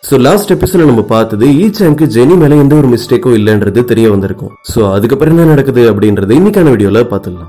so last எபிசோட நம்ம பார்த்தது ஈச்சாங்க்கு ஜெனி மேல எந்த ஒரு மிஸ்டேக்கும் இல்லைன்றது தெரிய வந்திருக்கும் சோ அதுக்கப்புறம் என்ன நடக்குது அப்படின்றது இன்னைக்கான வீடியோல பார்த்துடலாம்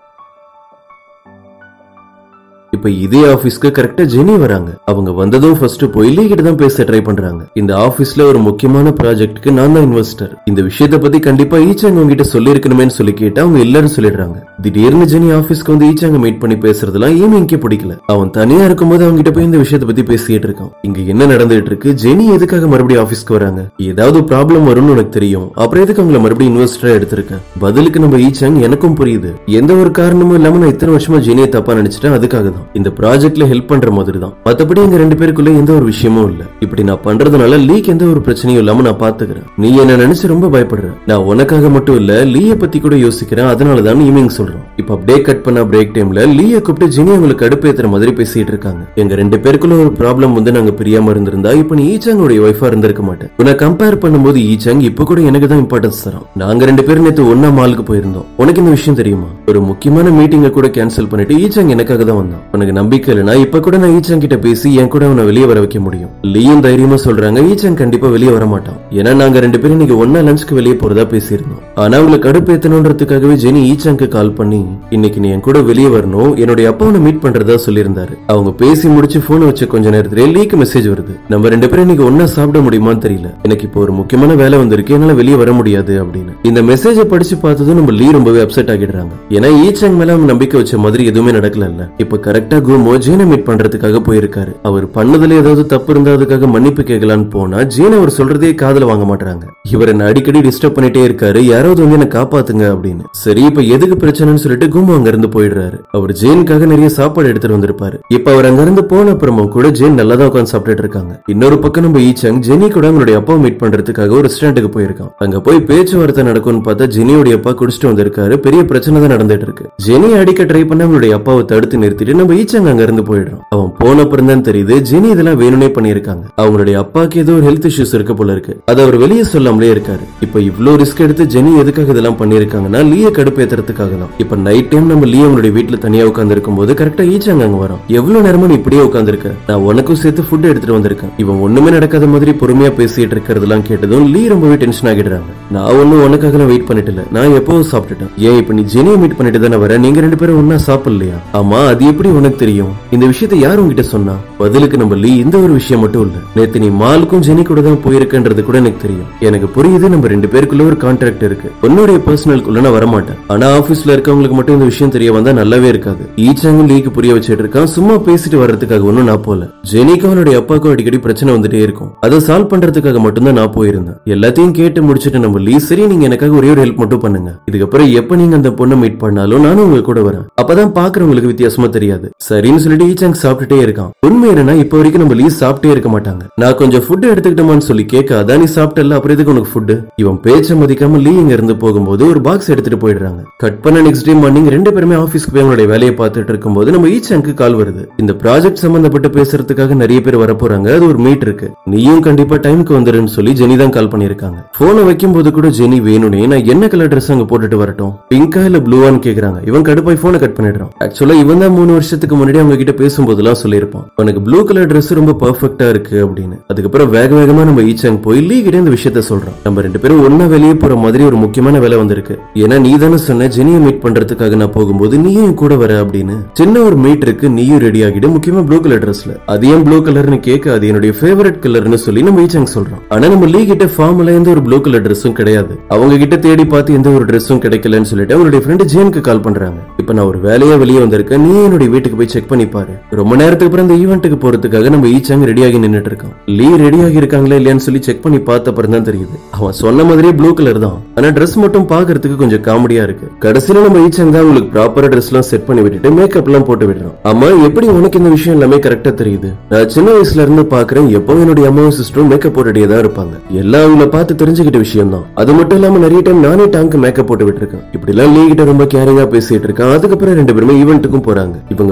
இப்ப இதே ஆபீஸ்க்கு கரெக்டா ஜெனி வராங்க அவங்க வந்ததும் ஃபர்ஸ்ட் போய் லீ கிட்ட தான் பேச ட்ரை பண்றாங்க இந்த ஆபீஸ்ல ஒரு முக்கியமான ப்ராஜெக்ட்க்கு நான் தான் இன்வெஸ்டர் இந்த விஷயத்தை பத்தி கண்டிப்பா ஈச்சாங்க உங்ககிட்ட சொல்லிருக்கணுமேனு சொல்லி கேட்டா அவங்க இல்லன்னு சொல்லிடுறாங்க திடீர்னு ஜெனி ஆபீஸ்க்கு வந்து ஈச்சாங்க மீட் பண்ணி பேசுறதுலாம் ஈமிங்கே பிடிக்கல அவன் தனியா இருக்கும்போது அவங்க கிட்ட போய் இந்த விஷயத்தை பத்தி பேசிட்டு இருக்கான் இங்க என்ன நடந்துட்டு இருக்கு ஜெனி எதுக்காக மறுபடியும் ஆபீஸ்க்கு வராங்க ஏதாவது ப்ராப்ளம் வரும்னு உனக்கு தெரியும் அப்புறம் எதுக்கு அவங்கள மறுபடியும் இன்வெஸ்டரா எடுத்திருக்கேன் பதிலுக்கு நம்ம ஈச்சாங் எனக்கும் புரியுது எந்த ஒரு காரணமும் இல்லாம நான் இத்தனை வருஷமா ஜெனியை தப்பா நினைச்சிட்டேன் அதுக்காக தான் இந்த ப்ராஜெக்ட்ல ஹெல்ப் பண்ற மாதிரி தான் மத்தபடி எங்க ரெண்டு பேருக்குள்ள எந்த ஒரு விஷயமும் இல்ல இப்படி நான் பண்றதுனால லீக் எந்த ஒரு பிரச்சனையும் இல்லாம நான் பாத்துக்கிறேன் நீ என்ன நினைச்சு ரொம்ப பயப்படுற நான் உனக்காக மட்டும் இல்ல லீய பத்தி கூட யோசிக்கிறேன் அதனால தான் ஈவினிங் சொல்றேன் இப்ப அப்படியே கட் பண்ண பிரேக் டைம்ல லீய கூப்பிட்டு ஜெனி அவங்களுக்கு கடுப்பேத்துற மாதிரி பேசிட்டு இருக்காங்க எங்க ரெண்டு பேருக்குள்ள ஒரு ப்ராப்ளம் வந்து நாங்க பிரியாம இருந்திருந்தா இப்ப நீ ஈச்சாங்கோட ஒய்ஃபா இருந்திருக்க மாட்டேன் உன்னை கம்பேர் பண்ணும்போது ஈச்சாங் இப்ப கூட எனக்கு தான் இம்பார்ட்டன்ஸ் தரோம் நாங்க ரெண்டு பேரும் நேத்து ஒன்னா மாலுக்கு போயிருந்தோம் உனக்கு இந்த விஷயம் தெரியுமா ஒரு முக்கியமான மீட்டிங்க கூட கேன்சல் பண்ணிட்டு ஈச்சாங் எனக்காக தான் வந்தான் உனக்கு நம்பிக்கை இல்லைனா இப்ப கூட நான் ஈச்சாங் கிட்ட பேசி என் கூட அவனை வெளியே வர வைக்க முடியும் லீயும் தைரியமா சொல்றாங்க ஈச்சாங் கண்டிப்பா வெளியே வர மாட்டான் ஏன்னா நாங்க ரெண்டு பேரும் இன்னைக்கு ஒன்னா லஞ்சுக்கு வெளியே போறதா பேசியிருந்தோம் ஆனா அவங்களை கடுப்பேத்தணுன்றதுக்காகவே ஜெனி ஈச்சாங்க்கு கால் பண்ணி இன்னைக்கு நீ என் கூட வெளியே வரணும் என்னுடைய அப்பாவை மீட் பண்றதா சொல்லியிருந்தாரு அவங்க பேசி முடிச்சு போன் வச்ச கொஞ்ச நேரத்திலே லீக்கு மெசேஜ் வருது நம்ம ரெண்டு பேரும் இன்னைக்கு ஒன்னா சாப்பிட முடியுமான்னு தெரியல எனக்கு இப்போ ஒரு முக்கியமான வேலை வந்திருக்கு என்னால வெளியே வர முடியாது அப்படின்னு இந்த மெசேஜை படிச்சு பார்த்ததும் நம்ம லீ ரொம்பவே அப்செட் ஆகிடுறாங்க ஏன்னா ஈச்சாங் மேல அவங்க நம்பிக்கை வச்ச மாதிரி எதுவுமே நடக்கல இல்ல இப்ப கரெக்டா குமோ ஜீனை மீட் பண்றதுக்காக போயிருக்காரு அவர் பண்ணதுல ஏதாவது தப்பு இருந்தா அதுக்காக மன்னிப்பு கேட்கலான்னு போனா ஜீன் அவர் சொல்றதே காதுல வாங்க மாட்டாங்க இவர் என்ன அடிக்கடி டிஸ்டர்ப் பண்ணிட்டே இருக்காரு யாராவது வந்து என்ன காப்பாத்துங்க அப்படின்னு சரி இப்ப எதுக்கு பிரச்சனைன்னு சொல்லிட்டு குமோ அங்க இருந்து போயிடுறாரு அவர் ஜேனுக்காக நிறைய சாப்பாடு எடுத்துட்டு வந்திருப்பாரு இப்ப அவர் அங்க இருந்து போன அப்புறமும் கூட ஜேன் நல்லா தான் உட்காந்து சாப்பிட்டுட்டு இருக்காங்க இன்னொரு பக்கம் நம்ம ஈச்சங் ஜெனி கூட அவங்களுடைய அப்பா மீட் பண்றதுக்காக ஒரு ரெஸ்டாரண்ட்டுக்கு போயிருக்கான் அங்க போய் பேச்சுவார்த்தை நடக்கும்னு பார்த்தா ஜெனியோட அப்பா குடிச்சிட்டு வந்திருக்காரு பெரிய பிரச்சனை தான் நடந்துட்டு இருக்கு ஜெனி அடிக்க ட்ரை பண்ண அவங்களுடைய அப்பாவை தடுத்து நிறுத்திட்டு நம்ம ஈச்சங் அங்க இருந்து போயிடுறோம் அவன் போன அப்புறம் தான் தெரியுது ஜெனி இதெல்லாம் வேணும்னே பண்ணிருக்காங்க அவங்களுடைய அப்பாக்கு ஏதோ ஒரு ஹெல்த் இஷ்யூஸ் இருக்கு போல இருக்கு அது அவர் வெளியே சொல்லாமலே இருக்காரு இப்ப இவ்ளோ ரிஸ்க் எடுத்து ஜெனி எதுக்காக இதெல்லாம் பண்ணிருக்காங்கன்னா லீய கடுப்பேத்துறதுக்காக தான் இப்ப நைட் டைம் நம்ம லீ அவங்களுடைய வீட்டுல தனியா உட்கார்ந்து இருக்கும்போது கரெக்டா ஈச்சாங்க அங்க வரோம் எவ்வளவு நேரமா நீ இப்படியே உட்கார்ந்திருக்க நான் உனக்கும் சேர்த்து ஃபுட் எடுத்துட்டு வந்திருக்கேன் இவன் ஒண்ணுமே நடக்காத மாதிரி பொறுமையா பேசிட்டு இருக்கிறதெல்லாம் கேட்டதும் லீ ரொம்பவே டென்ஷன் ஆகிடுறாங்க நான் ஒண்ணும் உனக்காக வெயிட் பண்ணிட்டு இல்ல நான் எப்பவும் சாப்பிட்டுட்டேன் ஏன் இப்ப நீ ஜெனியை மீட் பண்ணிட்டு தானே வர நீங்க ரெண்டு பேரும் ஒன்னா சாப்பிடலையா ஆமா அது எப்படி உனக்கு தெரியும் இந்த விஷயத்தை யார் உங்ககிட்ட சொன்னா பதிலுக்கு நம்ம லீ இந்த ஒரு விஷயம் மட்டும் இல்ல நேத்து நீ மாலுக்கும் ஜெனி கூட தான் போயிருக்கன்றது கூட எனக்கு தெரியும் எனக்கு புரியுது நம்ம ரெண்டு பேருக்குள்ள ஒரு கான்ட்ராக்ட் இருக்கு உன்னுடைய பர்சனலுக்குள்ள நான் வரமாட்டேன் ஆனா ஆபீஸ்ல இருக்கவங்களுக்கு மட்டும் இந்த விஷயம் தெரிய வந்தா நல்லாவே இருக்காது ஈச்சாங்க லீக்கு புரிய வச்சிட்டு இருக்கான் சும்மா பேசிட்டு வர்றதுக்காக ஒன்னும் நான் போல ஜெனிக்கும் அவனுடைய அப்பாவுக்கும் அடிக்கடி பிரச்சனை வந்துட்டே இருக்கும் அதை சால்வ் பண்றதுக்காக மட்டும்தான் நான் போயிருந்தேன் எல்லாத்தையும் கேட்டு முடிச்சிட்டு நம்ம லீ சரி நீங்க எனக்காக ஒரே ஒரு ஹெல்ப் மட்டும் பண்ணுங்க இதுக்கப்புறம் எப்ப நீங்க அந்த பொண்ணை மீட் பண்ணாலும் நானும் உங்க கூட வரேன் அப்பதான் பாக்குறவங்களுக்கு வித்தியாசமா தெரியாது சரின்னு சொல்லிட்டு ஈச்சாங் சாப்பிட்டுட்டே இருக்கான் உண்மை என்னன்னா இப்ப வரைக்கும் நம்ம லீ சாப்பிட்டே இருக்க மாட்டாங்க நான் கொஞ்சம் ஃபுட் எடுத்துக்கிட்டோமான்னு சொல்லி கேட்க அதான் நீ சாப்பிட்டல அப்புறம் எதுக்கு உனக்கு ஃபுட் இவன் பேச்ச மதிக்காம லீ இங்க இருந்து போகும்போது ஒரு பாக்ஸ் எடுத்துட்டு போயிடுறாங்க கட் பண்ண நெக்ஸ்ட் டே மார்னிங் ரெண்டு பேருமே ஆபீஸ்க்கு போய் அவங்களுடைய வேலையை பார்த்துட்டு இருக்கும்போது நம்ம ஈச்சாங்க்கு கால் வருது இந்த ப்ராஜெக்ட் சம்பந்தப்பட்டு பேசுறதுக்காக நிறைய பேர் வர போறாங்க அது ஒரு மீட் இருக்கு நீயும் கண்டிப்பா டைம்க்கு வந்துருன்னு சொல்லி ஜெனி தான் கால் பண்ணிருக்காங்க போனை வைக்கும் போது கூட ஜெனி வேணும்னே நான் என்ன கலர் ட்ரெஸ் அங்க போட்டுட்டு வரட்டும் பிங்கா இல்ல ப்ளூவான்னு கேக்குறாங்க இவன் கடுப்பாய் போனை கட் பண்ணிடுறான் ஆக்சுவலா இவன் தான் மூணு வருஷத்துக்கு முன்னாடி அவங்க கிட்ட பேசும்போதெல்லாம் சொல்லியிருப்பான் உனக்கு ப்ளூ கலர் Dress ரொம்ப பர்ஃபெக்ட்டா இருக்கு அப்படின்னு அதுக்கப்புறம் வேக வேகமா நம்ம ஈச்சாங் போய் லீ கிட்ட இந்த விஷயத்த சொல்றோம் நம்ம ரெண்டு பேரும் ஒன்னா வெளியே போற மாதிரி ஒரு முக்கியமான வேலை வந்திருக்கு ஏன்னா நீ தானே சொன்ன ஜெனியை மீட் பண்றதுக்காக நான் போகும்போது நீயும் என் கூட வர அப்படின்னு சின்ன ஒரு மீட் இருக்கு நீயும் ரெடி ஆகிடு முக்கியமா ப்ளூ கலர் ட்ரெஸ்ல அது ஏன் ப்ளூ கலர்னு கேட்க அது என்னுடைய ஃபேவரட் கலர்னு சொல்லி நம்ம ஈச்சாங் சொல்றோம் ஆனா நம்ம லீ கிட்ட ஃபார்ம்ல எந்த ஒரு ப்ளூ கலர் ட்ரெஸ்ஸும் கிடையாது அவங்க கிட்ட தேடி பார்த்து எந்த ஒரு ட்ரெஸ்ஸும் கிடைக்கலன்னு சொல்லிட்டு அவனுடைய ஃப்ரெண்டு ஜேனுக்கு கால் பண்றாங்க இப்ப நான் ஒரு வேலையா வெளியே வந்திருக்கேன் நீ என்னுடைய வீட்டுக்கு போய் செக் பண்ணி பாரு ரொம்ப நேரத்துக்கு அப்புறம் இந்த ஈவெண்ட்டுக்கு போறதுக்காக நம்ம ஈச்சாங் ரெடி ஆகி நின்னுட்டு இருக்கான் லீ ரெடி ஆகி இருக்காங்களா இல்லையான்னு சொல்லி செக் பண்ணி பார்த்த அப்புறம் தான் தெரியுது அவன் சொன்ன மாதிரியே ப்ளூ கலர் தான் ஆனா ட்ரெஸ் மட்டும் பாக்குறதுக்கு கொஞ்சம் காமெடியா இருக்கு கடைசியில நம்ம ஈச்சங் தான் உங்களுக்கு ப்ராப்பரா ட்ரெஸ் எல்லாம் செட் பண்ணி விட்டுட்டு மேக்கப் எல்லாம் போட்டு விடுறோம் ஆமா எப்படி உனக்கு இந்த விஷயம் எல்லாமே கரெக்டா தெரியுது நான் சின்ன வயசுல இருந்து பாக்குறேன் எப்பவும் என்னுடைய அம்மாவும் சிஸ்டரும் மேக்கப் போட்டுட்டே தான் இருப்பாங்க எல்லாம் அவங்கள பார்த்து தெரிஞ்சுக்கிட்ட விஷயம் தான் அது மட்டும் இல்லாம நிறைய டைம் நானே டாங்க் மேக்கப் போட்டு விட்டுருக்கேன் இப்படி எல்லாம் லீ கிட்ட ரொம்ப கேரிங்கா பேசிட்டு இருக்கேன் அதுக்கப்புறம் ரெண்டு பேருமே ஈவெண்ட்டுக்கும் போறாங்க இவங்க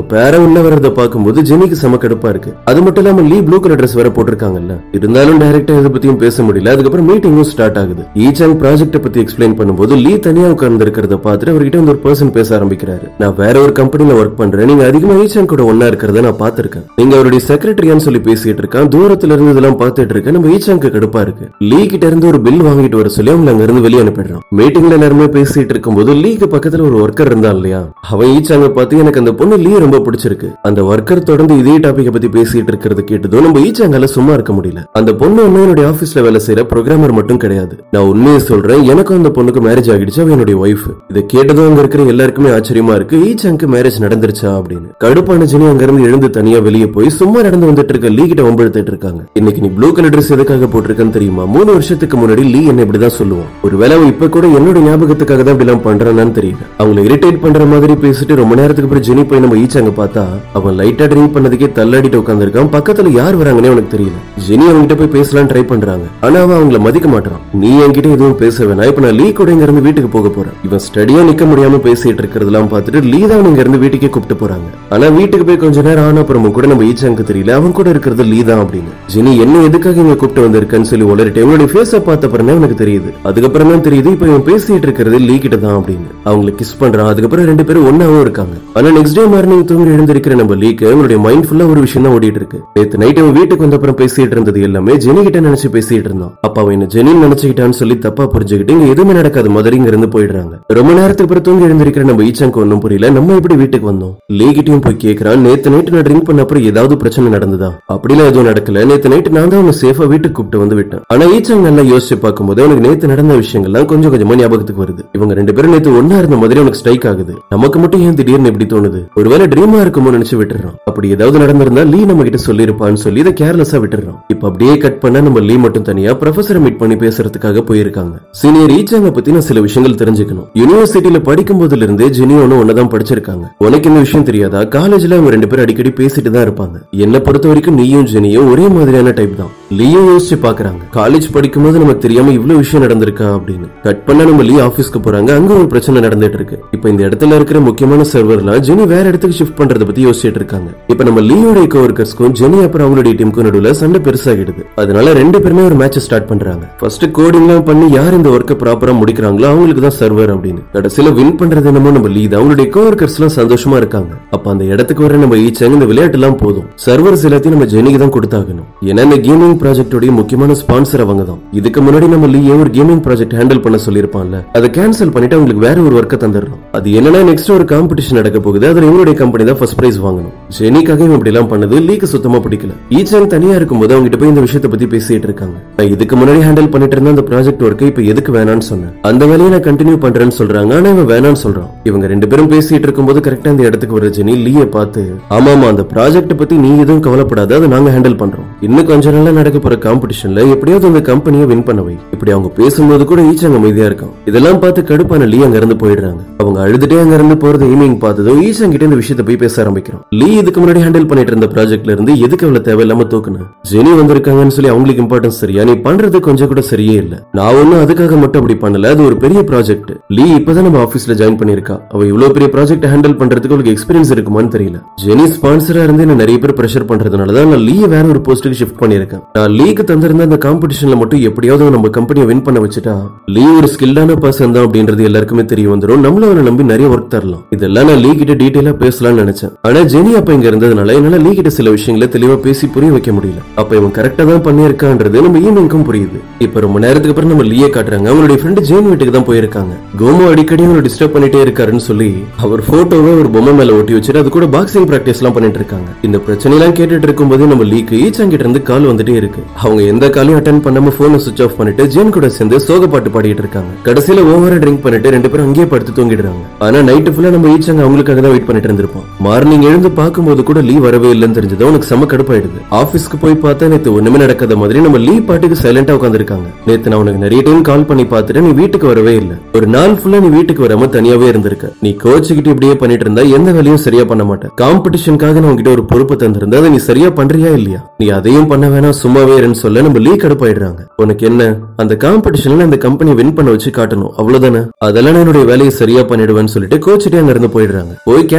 பேர உள்ள வரத பார்க்கும்போது ஜெனிக்கு செம கடுப்பா இருக்கு அது மட்டும் இல்லாம லீ ப்ளூ கலர் ட்ரெஸ் வேற போட்டிருக்காங்கல்ல இருந்தாலும் டைரக்டா இதை பத்தியும் பேச முடியல அதுக்கப்புறம் மீட்டிங்கும் ஸ்டார்ட் ஆகுது ஈச்சாங் ப்ராஜெக்ட பத்தி எக்ஸ்பிளைன் பண்ணும்போது லீ தனியா உட்கார்ந்து இருக்கிறத பார்த்துட்டு அவர்கிட்ட வந்து ஒரு பர்சன் பேச ஆரம்பிக்கிறாரு நான் வேற ஒரு கம்பெனில ஒர்க் பண்றேன் நீங்க அதிகமா ஈச்சாங் கூட ஒன்னா இருக்கிறத நான் பார்த்திருக்கேன் நீங்க அவருடைய செக்ரட்டரியான்னு சொல்லி பேசிட்டு இருக்கான் தூரத்துல இருந்து இதெல்லாம் பார்த்துட்டு இருக்கேன் நம்ம ஈச்சாங்க்கு கடுப்பா இருக்கு லீ கிட்ட இருந்து ஒரு பில் வாங்கிட்டு வர சொல்லி அவங்க அங்க இருந்து வெளியே அனுப்பிடுறான் மீட்டிங்ல எல்லாருமே பேசிட்டு இருக்கும்போது லீக்கு பக்கத்துல ஒரு ஒர்க்கர் இருந்தான் இல்லையா அவன் ஈச்சாங்க பார்த்து எனக்கு அந்த பொண்ணு லீ ரொம்ப பிடிச்சிருக்கு அந்த ஒர்க்கர் தொடர்ந்து இதே டாபிக்க பத்தி பேசிட்டு இருக்கிறது கேட்டதும் நம்ம ஈச்சாங்கால சும்மா இருக்க முடியல அந்த பொண்ணு ஒன்னும் என்னுடைய ஆபீஸ்ல வேலை செய்யற ப்ரோக்ராமர் மட்டும் கிடையாது நான் உண்மையை சொல்றேன் எனக்கும் அந்த பொண்ணுக்கு மேரேஜ் ஆகிடுச்சு அவ என்னுடைய ஒய்ஃப் இதை கேட்டதும் அங்க இருக்கிற எல்லாருக்குமே ஆச்சரியமா இருக்கு ஈச்சாங்க்கு மேரேஜ் நடந்துருச்சா அப்படின்னு கடுப்பான ஜெனி அங்க இருந்து எழுந்து தனியா வெளியே போய் சும்மா நடந்து வந்துட்டு இருக்க லீ கிட்ட வம்பெடுத்துட்டு இருக்காங்க இன்னைக்கு நீ ப்ளூ கலர் ட்ரெஸ் எதுக்காக போட்டிருக்கன்னு தெரியுமா மூணு வருஷத்துக்கு முன்னாடி லீ என்ன இப்படிதான் சொல்லுவான் ஒருவேளை அவன் இப்ப கூட என்னோட ஞாபகத்துக்காக தான் இப்படி எல்லாம் பண்றானான்னு தெரியல அவங்களை இரிட்டேட் பண்ற மாதிரி பேசிட்டு ரொம்ப நேரத்துக்கு அப்புறம் ஜெனி போய் நம்ம ஈச்சாங்க பார்த்தா அவன் லைட்டா ட்ரிங்க் பண்ணதுக்கே தள்ளாடிட்டு உட்காந்துருக்கான் பக்கத்துல யார் வராங்கன்னே அவனுக்கு தெரியல ஜெனி அவன்கிட்ட போய் பேசலாம் ட்ரை பண்றாங்க ஆனா அவன் அவங்கள மதிக்க மாட்டான் நீ என்கிட்ட எதுவும் பேச வேணாம் இப்ப நான் லீ கூட இங்க இருந்து வீட்டுக்கு போக போறேன் இவன் ஸ்டடியா நிக்க முடியாம பேசிட்டு இருக்கிறதெல்லாம் பார்த்துட்டு லீ தான் இங்க இருந்து வீட்டுக்கே கூப்பிட்டு போறாங்க ஆனா வீட்டுக்கு போய் கொஞ்ச நேரம் ஆன அப்புறமும் கூட நம்ம ஈச்சாங்க தெரியல அவன் கூட இருக்கிறது லீ தான் அப்படின்னு ஜெனி என்ன எதுக்காக இங்க கூப்பிட்டு வந்திருக்கன்னு சொல்லி உளறிட்டு இவனுடைய ஃபேஸ பார்த்த அப்புறம் எனக்கு தெரியுது அதுக்கப்புறம் தான் தெரியுது இப்ப இவன் பேசிட்டு இருக்கிறது லீ கிட்ட தான் அப்படின்னு அவங்களை கிஸ் பண்றான் அதுக்கப்புறம் ரெண்டு பேரும் ஒன்னாவும் இருக்காங்க ஆனா நெக்ஸ்ட் டே மார்னிங் தூங்கி எழுந்திருக்கிற நம்ம லீக்கு அவனுடைய மைண்ட் ஃபுல்லா ஒரு விஷயம் தான் ஓடிட்டு இருக்கு நேத்து நைட் அவன் வீட்டுக்கு வந்த அப்புறம் பேசிட்டு இருந்தது எல்லாமே ஜெனி கிட்ட நினைச்சு பேசிட்டு இருந்தான் அப்ப அவன் என்ன ஜெனி நினைச்சுக்கிட்டான்னு சொல்லி தப்பா புரிஞ்சுக்கிட்டு இங்க எதுவுமே நடக்காது மாதிரி இங்க இருந்து போயிடுறாங்க ரொம்ப நேரத்துக்கு அப்புறம் தூங்கி எழுந்திருக்கிற நம்ம ஈச்சாங்க ஒன்னும் புரியல நம்ம எப்படி வீட்டுக்கு வந்தோம் லீகிட்டையும் போய் கேக்குறான் நேத்து நைட்டு நான் ட்ரிங்க் பண்ண அப்புறம் ஏதாவது பிரச்சனை நடந்ததா அப்படிலாம் எதுவும் நடக்கல நேத்து நைட்டு நான் தான் அவனை சேஃபா வீட்டுக்கு கூப்பிட்டு வந்து விட்டேன் ஆனா ஈச்சாங் நல்லா யோசிச்சு பார்க்கும்போது அவனுக்கு நேத்து நடந்த விஷயங்கள்லாம் கொஞ்சம் கொஞ்சமா ஞாபகத்துக்கு வருது இவங்க ரெண்டு பேரும் நேத்து ஒன்னா இருந்த மாதிரி அவனுக்கு ஸ்ட்ரைக் ஆகுது நமக்கு மட்டும் ஏன் திடீர்னு இப்படி தோணுது ஒருவேளை ட்ரீமா இருக்குமோ நினைச்சு விட்டுறான் அப்படி ஏதாவது நடந்திருந்தா லீ நம்ம கிட்ட சொல்லிருப்பான்னு சொல்லி இதை கேர்லெஸ்ஸா விட்டுறான் இப்ப அப்படியே கட் பண்ண நம்ம லீ மட்டும் தனியா ப்ரொஃபசரை மீட் பண்ணி பேசுறதுக்காக போயிருக்காங்க சீனியர் ஈச்சாங்க பத்தி நான் சில விஷயங்கள் தெரிஞ்சுக்கணும் யூனிவர்சிட்டியில படிக்கும் போதுல இருந்தே ஜெனியோனும் ஒன்னதான் படிச்சிருக்காங்க உனக்கு இந்த விஷயம் தெரியாதா காலேஜ்ல அவங்க ரெண்டு பேரும் அடிக்கடி பேசிட்டு தான் இருப்பாங்க என்ன பொறுத்த வரைக்கும் நீயும் ஜெனியும் ஒரே மாதிரியான டைப் தான் லீயும் யோசிச்சு பாக்குறாங்க காலேஜ் படிக்கும்போது நமக்கு தெரியாம இவ்வளவு விஷயம் நடந்திருக்கா அப்படின்னு கட் பண்ண நம்ம லீ ஆபீஸ்க்கு போறாங்க அங்க ஒரு பிரச்சனை நடந்துட்டு இருக்கு இப்ப இந்த இடத்துல இருக்கிற முக்கியமான சர்வர்லாம் ஜெனி வேற இடத்துக்கு ஷிஃப்ட் பண்றத பத்தி யோசிச்சுட்டு இருக்காங்க இப்ப நம்ம லீயோட கோவர்க்கர்ஸ்க்கும் ஜெனி அப்புறம் அவங்களுடைய டீமுக்கும் நடுவுல சண்டை பெருசாகிடுது அதனால ரெண்டு பேருமே ஒரு மேட்ச் ஸ்டார்ட் பண்றாங்க ஃபர்ஸ்ட் கோடிங்லாம் பண்ணி யார் இந்த ஒர்க்கை ப்ராப்பரா முடிக்கிறாங்களோ அவங்களுக்கு தான் சர்வர் அப்படின்னு கடைசியில வின் பண்றது என்னமோ நம்ம லீ தான் அவங்களுடைய கோவர்க்கர்ஸ் எல்லாம் சந்தோஷமா இருக்காங்க அப்ப அந்த இடத்துக்கு வர நம்ம ஈச்சாங்க இந்த விளையாட்டு எல்லாம் போதும் சர்வர்ஸ் எல்லாத்தையும் நம்ம ஜெனிக்கு தான் கொடுத்தாகணும் ஏன்னா இந்த கேமிங் ப்ராஜெக்டோட முக்கியமான ஸ்பான்சர் அவங்க தான் இதுக்கு முன்னாடி நம்ம லீயே ஒரு கேமிங் ப்ராஜெக்ட் ஹேண்டில் பண்ண சொல்லியிருப்பான்ல அதை கேன்சல் பண்ணிட்டு அவங்களுக்கு வேற ஒரு ஒர்க்கை தந்துடுறோம் அது என்னன்னா நெக்ஸ்ட் ஒரு காம்படிஷன் நடக்க போகுது அதுல இவங்களுடைய கம்பெனி தான் ஃபர்ஸ்ட் பிரைஸ் வாங்கணும் ஜெனிக்காக இவன் இப்படி எல்லாம் பண்ணது லீக்கு சுத்தமா பிடிக்கல ஈச்சாங் தனியா இருக்கும்போது அவங்க கிட்ட போய் இந்த விஷயத்தை பத்தி பேசிட்டு இருக்காங்க நான் இதுக்கு முன்னாடி ஹேண்டில் பண்ணிட்டு இருந்த அந்த ப்ராஜெக்ட் ஒர்க்கை இப்ப எதுக்கு வேணாம்னு சொன்னேன் அந்த வேலையை நான் கண்டினியூ பண்றேன்னு சொல்றாங்க ஆனா இவன் வேணாம்னு சொல்றான் இவங்க ரெண்டு பேரும் பேசிட்டு இருக்கும்போது கரெக்டா இந்த இடத்துக்கு வர ஜெனி லீய பார்த்து ஆமாமா அந்த ப்ராஜெக்ட் பத்தி நீ எதுவும் கவலைப்படாத அதை நாங்க ஹேண்டில் பண்றோம் இன்னும் கொஞ்ச நாள்ல நடக்க போற காம்படிஷன்ல எப்படியாவது அந்த கம்பெனியை வின் பண்ண வை இப்படி அவங்க பேசும்போது கூட ஈச்சாங்க அமைதியா இருக்கான் இதெல்லாம் பார்த்து கடுப்பான லீ அங்க இருந்து போயிடுறாங்க அவங்க அழுதுட்டே அங்க இருந்து போறது ஈவினிங் பார்த்ததும் ஈச்சாங் கிட்ட இந்த விஷயத்தை போய் பேச ஆரம்பிக்கிறோம் லீ இதுக்கு முன்னாடி ஹேண்டில் பண்ணிட்டு இருந்த ப்ராஜெக்ட்ல இருந்து எதுக்கு அவளை தேவையில்லாம தூக்குன ஜெனி வந்திருக்காங்கன்னு சொல்லி அவங்களுக்கு இம்பார்ட்டன்ஸ் சரியா நீ பண்றது கொஞ்சம் கூட சரியே இல்ல நான் ஒண்ணும் அதுக்காக மட்டும் அப்படி பண்ணல அது ஒரு பெரிய ப்ராஜெக்ட் லீ இப்பதான் நம்ம ஆபீஸ்ல ஜாயின் பண்ணிருக்கா அவ இவ்வளவு பெரிய ப்ராஜெக்ட் ஹேண்டில் பண்றதுக்கு அவளுக்கு எக்ஸ்பீரியன்ஸ் இருக்குமான்னு தெரியல ஜெனி ஸ்பான்சரா இருந்து என்ன நிறைய பேர் பிரஷர் பண்றதுனால தான் நான் லீ வேற ஒரு போஸ்ட்டுக்கு ஷிஃப்ட் பண்ணிருக்கேன் நான் லீக்கு தந்திருந்த அந்த காம்படிஷன்ல மட்டும் எப்படியாவது நம்ம கம்பெனியை வின் பண்ண வச்சுட்டா லீ ஒரு ஸ்கில்லான பர்சன் தான் அப்படின்றது எல்லாருக்குமே தெரிய வந்துடும் நம்மள அவனை நம்பி நிறைய ஒர்க் தரலாம் இதெல்லாம் நான் லீ கிட்ட டீடைலா பேசலாம்னு நினைச்சேன் ஆனா ஜெனி அப்ப இங்க இருந்ததுனால என்னால லீ கிட்ட சில விஷயங்களை தெளிவா பேசி புரிய வைக்க முடியல அப்ப இவன் கரெக்டா தான் பண்ணியிருக்கான்றது நம்ம ஈவினிங்க்கும் புரியுது இப்ப ரொம்ப நேரத்துக்கு அப்புறம் நம்ம லீயே காட்டுறாங்க அவங்களுடைய ஃப்ரெண்டு ஜெயின் வீட்டுக்கு தான் போயிருக்காங்க கோமோ அடிக்கடி அவங்களை டிஸ்டர்ப் பண்ணிட்டே இருக்காருன்னு சொல்லி அவர் போட்டோவை ஒரு பொம்மை மேல ஒட்டி வச்சுட்டு அது கூட பாக்ஸிங் பிராக்டிஸ் எல்லாம் பண்ணிட்டு இருக்காங்க இந்த பிரச்சனை எல்லாம் கேட்டுட்டு இருக்கும்போது நம்ம லீக்கு ஈச்சாங் கிட்ட இருந்து கால் வந்துட்டே இருக்கு அவங்க எந்த காலையும் அட்டன் பண்ணாம போனை சுவிச் ஆஃப் பண்ணிட்டு ஜெயின் கூட சேர்ந்து சோக பாட்டு பாடிட்டு இருக்காங்க கடைசியில ஓவரா ட்ரிங்க் பண்ணிட்டு ரெண்டு பேரும் அங்கேயே படுத்து தூங்கிடுறாங்க ஆனா நைட்டு ஃபுல்லா நம்ம ஈச்சாங்க அவங்களுக்காக தான் வெயிட் பண்ணிட்டு இருந்திருப்போம் மார்னிங் எழுந்து பார்க்கும்போது கூட லீவ் வரவே இல்லைன்னு தெரிஞ்சது உனக்கு செம கடுப்பாயிடுது ஆபீஸ்க்கு போய் பார்த்தா நேத்து ஒண்ணுமே நடக்காத மாதிரி நம்ம லீவ் பாட்டுக்கு சைலண்டா உட்காந்துருக்காங்க நேத்து நான் உனக்கு நிறைய டைம் கால் பண்ணி பார்த்துட்டு நீ வீட்டுக்கு வரவே இல்ல ஒரு நாள் ஃபுல்லா நீ வீட்டுக்கு வராம தனியாவே இருந்திருக்க நீ கோச்சுக்கிட்டு இப்படியே பண்ணிட்டு இருந்தா எந்த வேலையும் சரியா பண்ண மாட்டேன் காம்படிஷனுக்காக நான் உங்ககிட்ட ஒரு பொறுப்பு தந்திருந்தா அதை நீ சரியா பண்றியா இல்லையா நீ அதையும் பண்ண வேணாம் சும்மாவே இருன்னு சொல்ல நம்ம லீ கடுப்பாயிடுறாங்க உனக்கு என்ன அந்த காம்படிஷன்ல அந்த கம்பெனி வின் பண்ண வச்சு காட்டணும் அவ்வளவுதானே அதெல்லாம் நான் என்னுடைய வேலையை சரியா பண்ணிடுவேன்னு சொல்லிட்டு கோச்சிட்டே அங்க இருந்து போயிடுறாங்க போய் கேபின்ல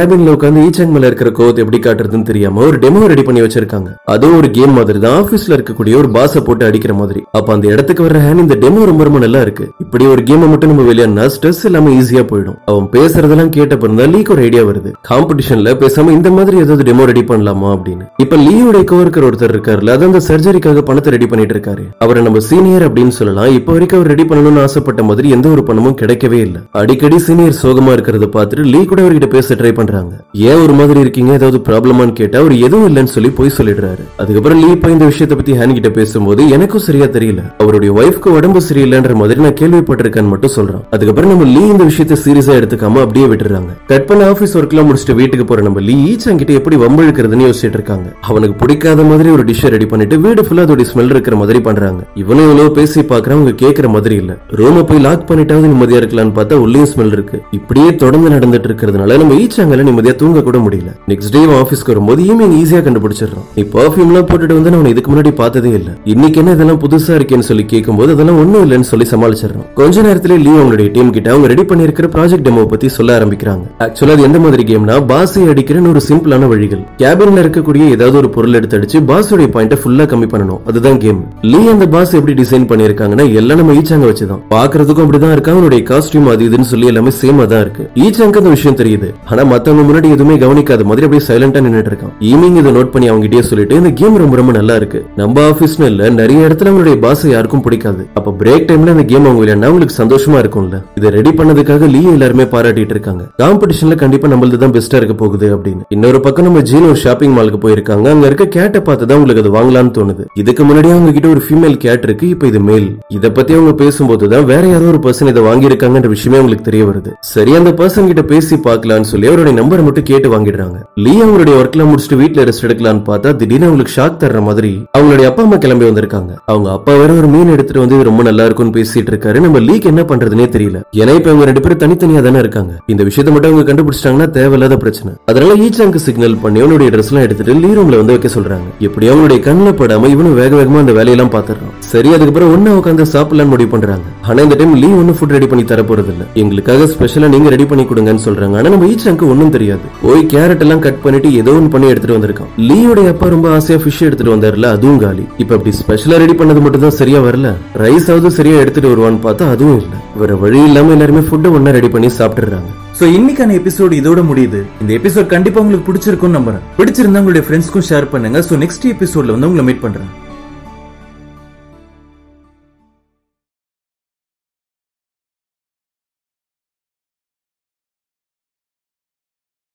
உட்காந்து ஈச்சங் மேல இருக்கிற கோவத்தை எப்படி காட்டுறதுன்னு தெரியாம ஒரு டெமோ ரெடி பண்ணி வச்சிருக்காங்க அதுவும் ஒரு கேம் மாதிரி தான் ஆபீஸ்ல இருக்கக்கூடிய ஒரு பாஸ போட்டு அடிக்கிற மாதிரி அப்ப அந்த இடத்துக்கு வர்ற ஹேன் இந்த டெமோ ரொம்ப ரொம்ப நல்லா இருக்கு இப்படி ஒரு கேமை மட்டும் நம்ம விளையாடினா ஸ்ட்ரெஸ் இல்லாம ஈஸியா போயிடும் அவன் பேசுறதெல்லாம் கேட்ட பிறந்தா லீக்கு ஒரு ஐடியா வருது காம்படிஷன்ல பேசாம இந்த மாதிரி ஏதாவது டெமோ ரெடி பண்ணலாமா அப்படின்னு இப்ப லீயோட கோவர்க்கர் ஒருத்தர் இருக்காருல்ல அது அந்த சர்ஜரிக்காக பணத்தை ரெடி பண்ணிட்டு இருக்காரு அவரை நம்ம சீனியர் அப்படின்னு சொல்லலாம் இப்ப வரைக்கும் அவர் ரெடி பண்ணணும்னு ஆசைப்பட்ட மாதிரி எந்த ஒரு பணமும் கிடைக்கவே இல்ல அடிக்கடி சீனியர் சோகமா இருக்கிறத பார்த்துட்டு லீ கூட அவர்கிட்ட பேச ட்ரை பண்றாங்க ஏன் ஒரு மாதிரி இருக்கீங்க ஏதாவது ப்ராப்ளமான்னு கேட்டா அவர் எதுவும் இல்லைன்னு சொல்லி போய் சொல்லிடுறாரு அதுக்கப்புறம் லீ இப்ப இந்த விஷயத்தை பத்தி ஹேன் கிட்ட பேசும்போது எனக்கும் சரியா தெரியல அவருடைய ஒய்ஃப்க்கு உடம்பு சரியில்லைன்ற மாதிரி நான் கேள்விப்பட்டிருக்கேன்னு மட்டும் சொல்றான் அதுக்கப்புறம் நம்ம லீ இந்த விஷயத்தை சீரியஸா எடுத்துக்காம அப்படியே விட்டுறாங்க கட் பண்ண ஆபீஸ் ஒர்க்லாம் முடிச்சுட்டு வீட்டுக்கு போற நம்ம லீ ஈச்சன் கிட்ட எப்படி வம்பிழுக்கிறதுன்னு யோசிச்சுட்டு இருக்காங்க அவனுக்கு பிடிக்காத மாதிரி ஒரு டிஷ்ஷை ரெடி பண்ணிட்டு வீடு ஃபுல்லா அதோட ஸ்மெல் இருக்கிற மாதிரி பண்றாங்க இவனும் இவ்வளவு பேசி பாக்குறான் அவங்க கேக்குற மாதிரி இல்ல ரூம போய் லாக் பண்ணிட்டாவது நிம்மதியா இருக்கலாம்னு பார்த்தா உள்ளேயும் ஸ்மெல் இருக்கு இப்படியே தொடர்ந்து நடந்துட்டு இருக்கிறதுனால நம்ம ஈச்சாங்கல நிம்மதியா தூங்க கூட முடியல நெக்ஸ்ட் டே ஆபீஸ்க்கு வரும்போது ஈவினிங் ஈஸியா கண்டுபிடிச்சிடறான் நீ பர்ஃபியூம் எல்லாம் போட்டுட்டு வந்து நான் இதுக்கு முன்னாடி பார்த்ததே இல்ல இன்னைக்கு என்ன இதெல்லாம் புதுசா இருக்கேன்னு சொல்லி கேட்கும்போது அதெல்லாம் ஒண்ணும் இல்லைன்னு சொல்லி சமாளிச்சிடறான் கொஞ்ச நேரத்துல லீவ் அவங்களுடைய டீம் கிட்ட அவங்க ரெடி பண்ணிருக்கிற ப்ராஜெக்ட் டெமோ பத்தி சொல்ல ஆரம்பிக்கிறாங்க ஆக்சுவலா அது எந்த மாதிரி கேம்னா பாஸை அடிக்கிறன்னு ஒரு சிம்பிளான வழிகள் கேபின்ல இருக்கக்கூடிய ஏதாவது ஒரு பொருள் எடுத்து அடிச்சு பாஸோட பாயிண்ட ஃபுல்லா கம்மி பண்ணணும் அதுதான் கேம் லீ அந்த பாஸ் எப்படி டிசைன் பண்ணிருக்காங்கன்னா எல்லாம் நம்ம ஈச்சாங்க வச்சுதான் பாக்குறதுக்கும் அப்படிதான் இருக்கா அவனுடைய காஸ்டியூம் அது இதுன்னு சொல்லி எல்லாமே சேமா தான் இருக்கு ஈச்சாங்க அந்த விஷயம் தெரியுது ஆனா மத்தவங்க முன்னாடி எதுவுமே கவனிக்காத மாதிரி அப்படியே சைலண்டா நின்னுட்டு இருக்கான் ஈவினிங் இதை நோட் பண்ணி அவங்க கிட்டே சொல்லிட்டு இந்த கேம் ரொம்ப ரொம்ப நல்லா இருக்கு நம்ம ஆபீஸ்னு இல்ல நிறைய இடத்துல அவங்களுடைய பாஸ் யாருக்கும் பிடிக்காது அப்ப பிரேக் டைம்ல இந்த கேம் அவங்க விளையாடினா அவங்களுக்கு சந்தோஷமா இருக்கும்ல இதை ரெடி பண்ணதுக்காக லீ எல்லாருமே பாராட்டிட்டு இருக்காங்க காம்படிஷன்ல கண்டிப்பா நம்மளது தான் பெஸ்டா இருக்க போகுது அப்படின்னு இன்னொரு பக்கம் நம்ம ஜீனோ ஷாப்பிங் மாலுக்கு போயிருக்காங்க அங்க இருக்க கேட்டை பார்த்து தான் உங்களுக்கு அது வாங்கலாம்னு தோணுது இதுக்கு முன்னாடி அவங்க கிட்ட ஒரு ஃபீமேல் கேட் இருக்கு இப்ப இது மேல் இத பத்தி அவங்க பேசும்போது தான் வேற யாரோ ஒரு பர்சன் இதை வாங்கியிருக்காங்கன்ற விஷயமே உங்களுக்கு தெரிய வருது சரி அந்த பர்சன் கிட்ட பேசி பார்க்கலாம்னு சொல்லி அவருடைய நம்பரை மட்டும் கேட்டு வாங்கிடுறாங்க லீ அவங்களுடைய ஒர்க்ல முடிச்சுட்டு வீட்ல ரெஸ்ட் எடுக்கலாம்னு பார்த்தா திடீர்னு அவங்களுக்கு ஷாக் தர்ற மாதிரி அவங்களுடைய அப்பா அம்மா கிளம்பி வந்திருக்காங்க அவங்க அப்பா வேற ஒரு மீன் எடுத்துட்டு வந்து இது ரொம்ப நல்லா இருக்கும்னு பேசிட்டு இருக்காரு நம்ம லீக் என்ன பண்றதுனே தெரியல ஏன்னா இப்ப இவங்க ரெண்டு பேரும் தனித்தனியா தானே இருக்காங்க இந்த விஷயத்தை மட்டும் அவங்க கண்டுபிடிச்சிட்டாங்கன்னா தேவையில்லாத பிரச்சனை அதனால ஈச்சாங்க சிக்னல் பண்ணி அவனுடைய ட்ரெஸ் எல்லாம் எடுத்துட்டு லீ ரூம்ல வந்து வைக்க சொல்றாங்க இப்படி அவங்களுடைய கண்ணுல படாம இவனும் வேக வேகமா அந்த வேலையெல்லாம் பாத்துறான் சரி அதுக்கப்புறம் ஒண்ணு உட்காந்து சாப்பிடலாம்னு முடிவு பண்றாங்க ஆனா இந்த டைம் லீ ஒன்னும் ஃபுட் ரெடி பண்ணி தர போறது இல்ல எங்களுக்காக ஸ்பெஷலா நீங்க ரெடி பண்ணி கொடுங்கன்னு சொல்றாங்க ஆனா நம்ம ஈச்சாங்க ஒண்ணும் தெரியாது போய் கேரட் எல்லாம் கட் பண்ணிட்டு ஏதோ ஒன்று பண்ணி எடுத்துட்டு வந்திருக்கான் லீயோட அப்பா ரொம்ப ஆசையா ஃபிஷ் எடுத்துட்டு வந்தாருல அதுவும் காலி இப்ப அப்படி ஸ்பெஷலா ரெடி பண்ணது மட்டும் தான் சரியா வரல ரைஸ் ஆவது சரியா எடுத்துட்டு வருவான்னு பார்த்தா அதுவும் இல்ல வேற வழி இல்லாம எல்லாருமே ஃபுட்டை ஒண்ணா ரெடி பண்ணி சாப்பிட்டுறாங்க சோ இன்னைக்கான எபிசோட் இதோட முடியுது இந்த எபிசோட் கண்டிப்பா உங்களுக்கு பிடிச்சிருக்கும்னு நம்புறேன் பிடிச்சிருந்தா உங்களுடைய ஃப்ரெண்ட்ஸ்க்கும் ஷேர் பண்ணுங்க சோ நெக்ஸ்ட் எபிசோட்ல வந்து உங்களை மீட் பண்றேன்